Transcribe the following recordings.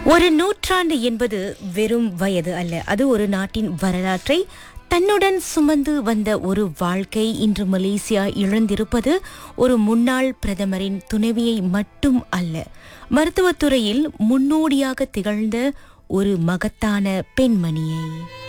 ஒரு நூற்றாண்டு என்பது வெறும் வயது அல்ல அது ஒரு நாட்டின் வரலாற்றை தன்னுடன் சுமந்து வந்த ஒரு வாழ்க்கை இன்று மலேசியா இழந்திருப்பது ஒரு முன்னாள் பிரதமரின் துணைவியை மட்டும் அல்ல மருத்துவத்துறையில் முன்னோடியாக திகழ்ந்த ஒரு மகத்தான பெண்மணியை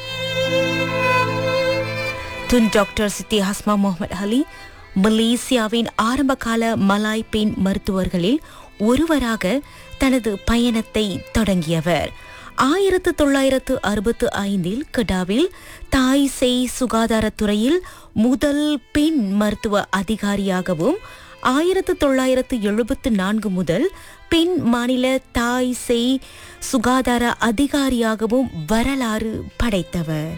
துன் டாக்டர் சித்தி ஹஸ்மா முகமது அலி மலேசியாவின் ஆரம்பகால மலாய் பெண் மருத்துவர்களில் ஒருவராக தனது பயணத்தை தொடங்கியவர் ஆயிரத்து தொள்ளாயிரத்து அறுபத்து ஐந்தில் கடாவில் தாய் செய் சுகாதாரத்துறையில் முதல் பெண் மருத்துவ அதிகாரியாகவும் ஆயிரத்து தொள்ளாயிரத்து எழுபத்து நான்கு முதல் பெண் மாநில தாய் செய் சுகாதார அதிகாரியாகவும் வரலாறு படைத்தவர்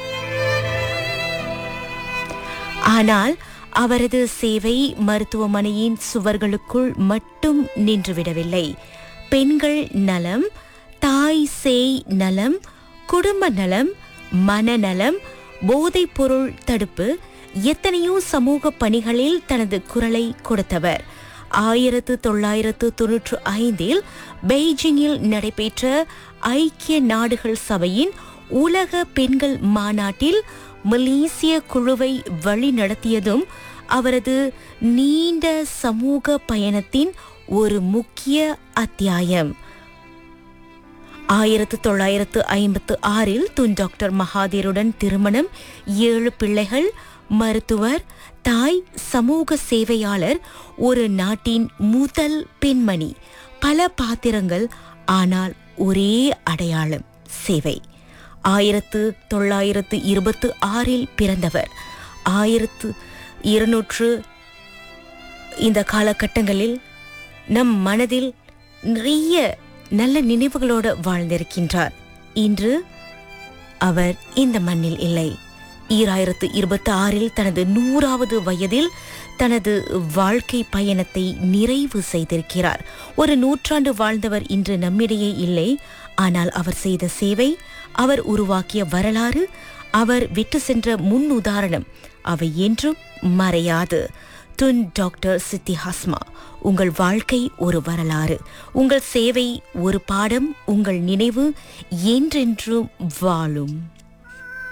ஆனால் அவரது சேவை மருத்துவமனையின் சுவர்களுக்குள் மட்டும் நின்றுவிடவில்லை பெண்கள் நலம் தாய் சேய் நலம் குடும்ப நலம் மனநலம் போதைப்பொருள் தடுப்பு எத்தனையோ சமூக பணிகளில் தனது குரலை கொடுத்தவர் ஆயிரத்து தொள்ளாயிரத்து தொன்னூற்று ஐந்தில் பெய்ஜிங்கில் நடைபெற்ற ஐக்கிய நாடுகள் சபையின் உலக பெண்கள் மாநாட்டில் மலேசிய குழுவை வழிநடத்தியதும் அவரது நீண்ட சமூக பயணத்தின் ஒரு முக்கிய அத்தியாயம் ஆயிரத்து தொள்ளாயிரத்து ஐம்பத்து ஆறில் துன் டாக்டர் மகாதேருடன் திருமணம் ஏழு பிள்ளைகள் மருத்துவர் தாய் சமூக சேவையாளர் ஒரு நாட்டின் முதல் பெண்மணி பல பாத்திரங்கள் ஆனால் ஒரே அடையாளம் சேவை ஆயிரத்து தொள்ளாயிரத்து இருபத்து ஆறில் பிறந்தவர் ஆயிரத்து இருநூற்று இந்த காலகட்டங்களில் நம் மனதில் நிறைய நல்ல நினைவுகளோடு வாழ்ந்திருக்கின்றார் இன்று அவர் இந்த மண்ணில் இல்லை ஈராயிரத்து இருபத்தி ஆறில் தனது நூறாவது வயதில் தனது வாழ்க்கை பயணத்தை நிறைவு செய்திருக்கிறார் ஒரு நூற்றாண்டு வாழ்ந்தவர் இன்று நம்மிடையே இல்லை ஆனால் அவர் செய்த சேவை அவர் உருவாக்கிய வரலாறு அவர் விட்டு சென்ற முன் உதாரணம் அவை என்றும் மறையாது துன் டாக்டர் சித்தி ஹஸ்மா உங்கள் வாழ்க்கை ஒரு வரலாறு உங்கள் சேவை ஒரு பாடம் உங்கள் நினைவு என்றென்றும் வாழும்